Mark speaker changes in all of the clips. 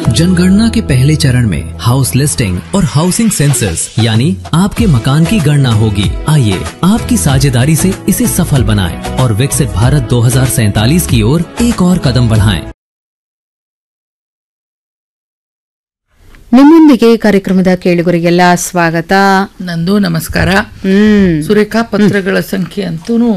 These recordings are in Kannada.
Speaker 1: जनगणना के पहले चरण में हाउस लिस्टिंग और हाउसिंग सेंसस यानी आपके मकान की गणना होगी आइए आपकी साझेदारी से इसे सफल बनाएं और विकसित भारत 2047 की ओर एक और कदम बढ़ाएं।
Speaker 2: ನಿಮ್ಮೊಂದಿಗೆ ಕಾರ್ಯಕ್ರಮದ ಕೇಳುಗರಿಗೆಲ್ಲ ಸ್ವಾಗತ
Speaker 3: ನಂದು ನಮಸ್ಕಾರ
Speaker 2: ಹ್ಮ್
Speaker 3: ಸುರೇಖಾ ಪತ್ರಗಳ ಸಂಖ್ಯೆ ಅಂತೂ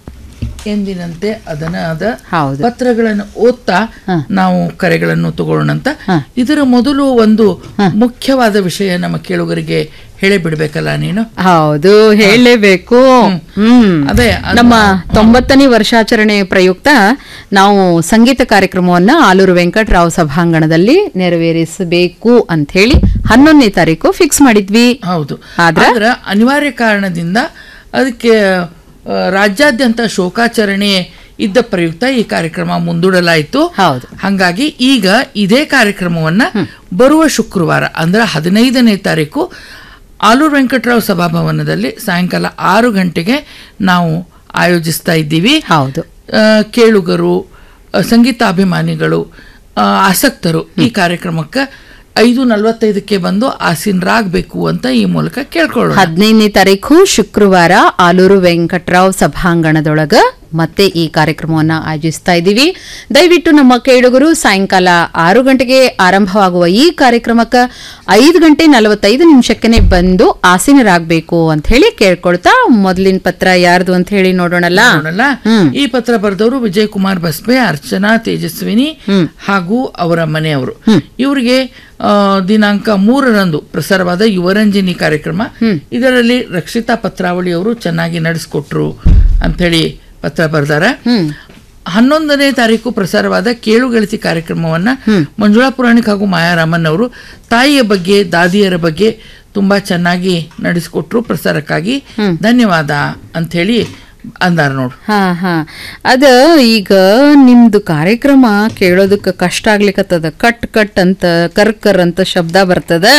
Speaker 3: ಎಂದಿನಂತೆ ಅದನಾದ
Speaker 2: ಹೌದು.
Speaker 3: ಪತ್ರಗಳನ್ನು ಓದ್ತಾ ನಾವು ಕರೆಗಳನ್ನು ತಗೊಳ್ಳೋಣಂತ
Speaker 2: ಹ.
Speaker 3: ಇದರ ಮೊದಲು ಒಂದು ಮುಖ್ಯವಾದ ವಿಷಯ ನಮ್ಮ ಕೇಳುಗರಿಗೆ ಹೇಳಿ ಬಿಡ್ಬೇಕಲ್ಲ ನೀನು
Speaker 2: ಹೌದು ಹೇಳಲೇಬೇಕು ಹ್ಮ್
Speaker 3: ಅದೇ, ಅದು-
Speaker 2: ನಮ್ಮ ತೊಂಬತ್ತನೇ ವರ್ಷಾಚರಣೆ ಪ್ರಯುಕ್ತ ನಾವು ಸಂಗೀತ ಕಾರ್ಯಕ್ರಮವನ್ನ ಆಲೂರು ವೆಂಕಟರಾವ್ ಸಭಾಂಗಣದಲ್ಲಿ ನೆರವೇರಿಸಬೇಕು ಅಂತ ಹೇಳಿ ಹನ್ನೊಂದನೇ ತಾರೀಕು ಫಿಕ್ಸ್ ಮಾಡಿದ್ವಿ
Speaker 3: ಹೌದು
Speaker 2: ಆದ್ರ?
Speaker 3: ಆದ್ರ ಅನಿವಾರ್ಯ ಕಾರಣದಿಂದ ಅದಕ್ಕೆ ಆ, ರಾಜ್ಯಾದ್ಯಂತ ಶೋಕಾಚರಣೆ ಇದ್ದ ಪ್ರಯುಕ್ತ ಈ ಕಾರ್ಯಕ್ರಮ ಮುಂದೂಡಲಾಯಿತು
Speaker 2: ಹೌದು.
Speaker 3: ಹಂಗಾಗಿ ಈಗ ಇದೇ ಕಾರ್ಯಕ್ರಮವನ್ನ ಬರುವ ಶುಕ್ರವಾರ ಅಂದ್ರೆ ಹದಿನೈದನೇ ತಾರೀಕು ಆಲೂರು ವೆಂಕಟರಾವ್ ಸಭಾಭವನದಲ್ಲಿ ಸಾಯಂಕಾಲ ಆರು ಗಂಟೆಗೆ ನಾವು ಆಯೋಜಿಸ್ತಾ ಇದ್ದೀವಿ
Speaker 2: ಹೌದು
Speaker 3: ಆ, ಕೇಳುಗರು ಆ, ಸಂಗೀತಾಭಿಮಾನಿಗಳು ಆ, ಆಸಕ್ತರು ಈ ಕಾರ್ಯಕ್ರಮಕ್ಕೆ ಐದು ನಲವತ್ತೈದಕ್ಕೆ ಬಂದು ಆಸೀನರಾಗಬೇಕು ಅಂತ ಈ ಮೂಲಕ ಕೇಳ್ಕೊಳ್ಳೋಣ
Speaker 2: ಹದಿನೈದನೇ ತಾರೀಕು ಶುಕ್ರವಾರ ಆಲೂರು ವೆಂಕಟರಾವ್ ಸಭಾಂಗಣದೊಳಗ ಮತ್ತೆ ಈ ಕಾರ್ಯಕ್ರಮವನ್ನ ಆಯೋಜಿಸ್ತಾ ಇದ್ದೀವಿ ದಯವಿಟ್ಟು ನಮ್ಮ ಕೇಳುಗರು ಸಾಯಂಕಾಲ ಆರು ಗಂಟೆಗೆ ಆರಂಭವಾಗುವ ಈ ಕಾರ್ಯಕ್ರಮಕ್ಕೆ ಐದು ಗಂಟೆ ನಲವತ್ತೈದು ನಿಮಿಷಕ್ಕೆ ಬಂದು ಆಸೀನರಾಗಬೇಕು ಅಂತ ಹೇಳಿ ಕೇಳ್ಕೊಳ್ತಾ ಮೊದಲಿನ ಪತ್ರ ಯಾರ್ದು ಅಂತ ಹೇಳಿ ನೋಡೋಣಲ್ಲ
Speaker 3: ನೋಡೋಣ ಈ ಪತ್ರ ಬರೆದವರು ವಿಜಯ್ ಕುಮಾರ್ ಬಸ್ಬೆ ಅರ್ಚನಾ ತೇಜಸ್ವಿನಿ ಹಾಗೂ ಅವರ ಮನೆಯವರು ಇವರಿಗೆ ಆ, ದಿನಾಂಕ ಮೂರರಂದು ಪ್ರಸಾರವಾದ ಯುವರಂಜನಿ ಕಾರ್ಯಕ್ರಮ ಇದರಲ್ಲಿ ರಕ್ಷಿತಾ ಪತ್ರಾವಳಿ ಅವರು ಚೆನ್ನಾಗಿ ನಡೆಸ್ಕೊಟ್ರು ಅಂಥೇಳಿ ಪತ್ರ ಬರ್ದಾರ ಹನ್ನೊಂದನೇ ತಾರೀಕು ಪ್ರಸಾರವಾದ ಕೇಳುಗೆಳತಿ ಕಾರ್ಯಕ್ರಮವನ್ನ ಮಂಜುಳಾ ಪುರಾಣಿಕ್ ಹಾಗೂ ಮಾಯಾರಾಮನ್ ಅವರು ತಾಯಿಯ ಬಗ್ಗೆ ದಾದಿಯರ ಬಗ್ಗೆ ತುಂಬಾ ಚೆನ್ನಾಗಿ ನಡೆಸಿಕೊಟ್ರು ಪ್ರಸಾರಕ್ಕಾಗಿ ಧನ್ಯವಾದ ಅಂಥೇಳಿ ಅಂದಾರ ನೋಡು
Speaker 2: ಹಾ ಹಾ ಅದ ಈಗ ನಿಮ್ದು ಕಾರ್ಯಕ್ರಮ ಕೇಳೋದಕ್ಕೆ ಕಷ್ಟ ಆಗ್ಲಿಕ್ಕತ್ತದ ಕಟ್ ಕಟ್ ಅಂತ ಕರ್ ಕರ್ ಅಂತ ಶಬ್ದ ಬರ್ತದ